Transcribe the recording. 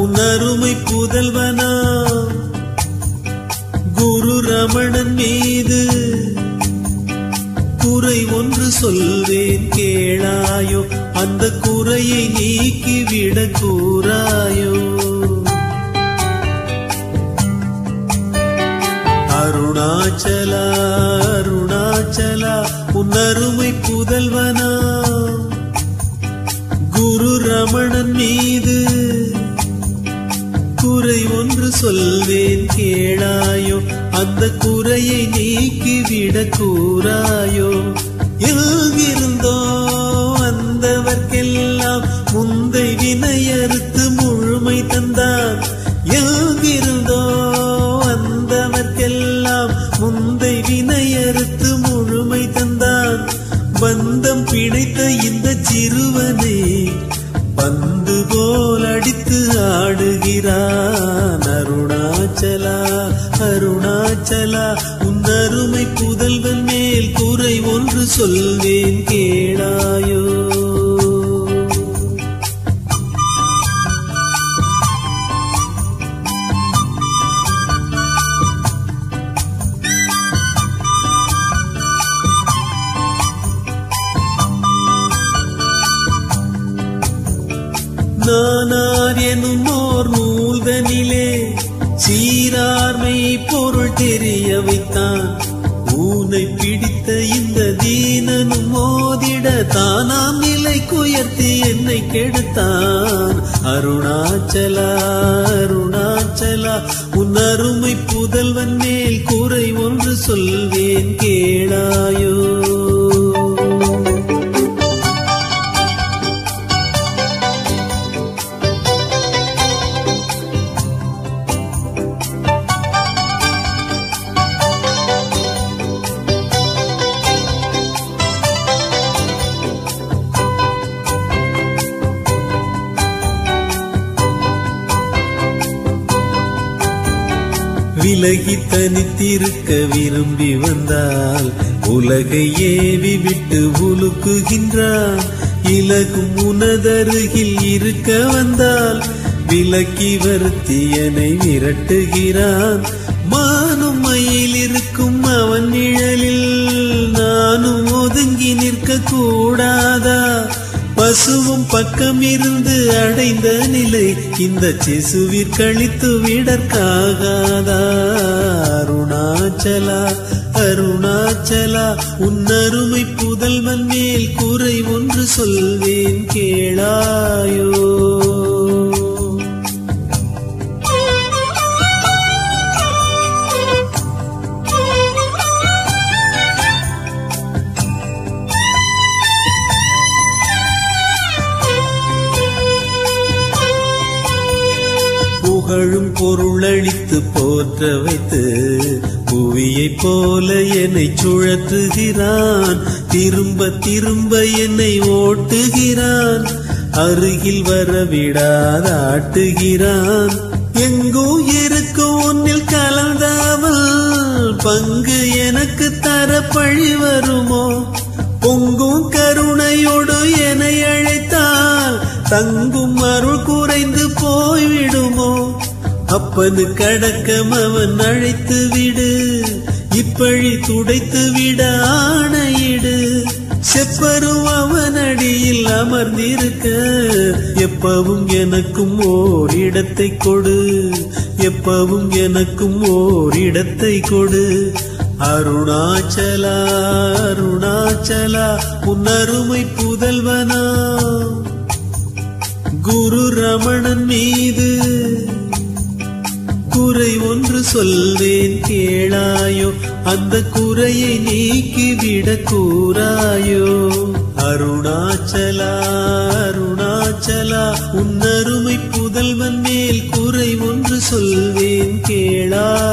உன் அருமை புதல்வனா குரு ரமணன் மீது குறை ஒன்று சொல்வேன் கேளாயோ அந்த குறையை நீக்கிவிட கூறாயோ அருணாச்சலா அருணாச்சலா உன் அருமை புதல்வனா குரு ரமணன் மீது குறை ஒன்று சொல்வேன் கேளாயோ அந்த குறையை நீக்கிவிட கூறாயோ எங்கிருந்தோ வந்தவர்க்கெல்லாம் முந்தை வினையறுத்து முழுமை தந்தான் எங்கிருந்தோ வந்தவர்க்கெல்லாம் முந்தை வினையறுத்து முழுமை தந்தான் பந்தம் பிணைத்த இந்த சிறுவனே பந்து போல் அடித்து ஆடுகிறான் அருணாச்சலா அருணாச்சலா உன் அருமை புதல்வன் மேல் குறை ஒன்று சொல்வேன் கேளாயோ நானார் எனும் ஓர் நூல்தனிலே சீரார்மை பொருள் தெரிய வைத்தான் ஊனை பிடித்த இந்த தீனனும் மோதிட தானாம் நிலை குயர்த்தி என்னை கெடுத்தான் அருணாச்சலா அருணாச்சலா உன் அருமை புதல்வன் மேல் குறை ஒன்று சொல்வேன் கேளாயோ விலகி தனித்திருக்க விரும்பி வந்தால் உலகை ஏவி விட்டு உலுக்குகின்றான் இலகும் உனதருகில் இருக்க வந்தால் விலக்கி வருத்தியனை விரட்டுகிறான் மானும் மயில் இருக்கும் அவன் நிழலில் நானும் ஒதுங்கி நிற்க கூடாதா பசுவும் பக்கம் இருந்து அடைந்த நிலை இந்த சிசுவிற் கழித்து விடற்காகாதா அருணாச்சலா அருணாச்சலா உன் அருமை புதல்வன் மேல் குறை ஒன்று சொல்வேன் கேளாயோ புகழும் பொருளளித்து போற்ற வைத்து புவியைப் போல என்னை சுழற்றுகிறான் திரும்ப திரும்ப என்னை ஓட்டுகிறான் அருகில் வர விடாதாட்டுகிறான் எங்கோ இருக்கும் ஒன்னில் கலந்தாமல் பங்கு எனக்கு தர பழி வருமோ பொங்கும் கருணையோடு என்னை அழைத்தால் தங்கும் அருள் குறைந்து போய்விடுமோ அப்பனு கடக்கம் அவன் அழைத்து விடு இப்பழி துடைத்து விட ஆணையிடு செப்பரும் அவன் அடியில் அமர்ந்திருக்க எப்பவும் எனக்கும் ஓர் இடத்தை கொடு எப்பவும் எனக்கும் ஓர் இடத்தை கொடு அருணாச்சலா அருணாச்சலா உன் அருமை புதல்வனா குரு ரமணன் மீது குறை ஒன்று சொல்வேன் கேளாயோ அந்த குறையை நீக்கிவிட கூறாயோ அருணாச்சலா அருணாச்சலா உன் அருமை புதல்வன் மேல் குறை ஒன்று சொல்வேன் கேளாயோ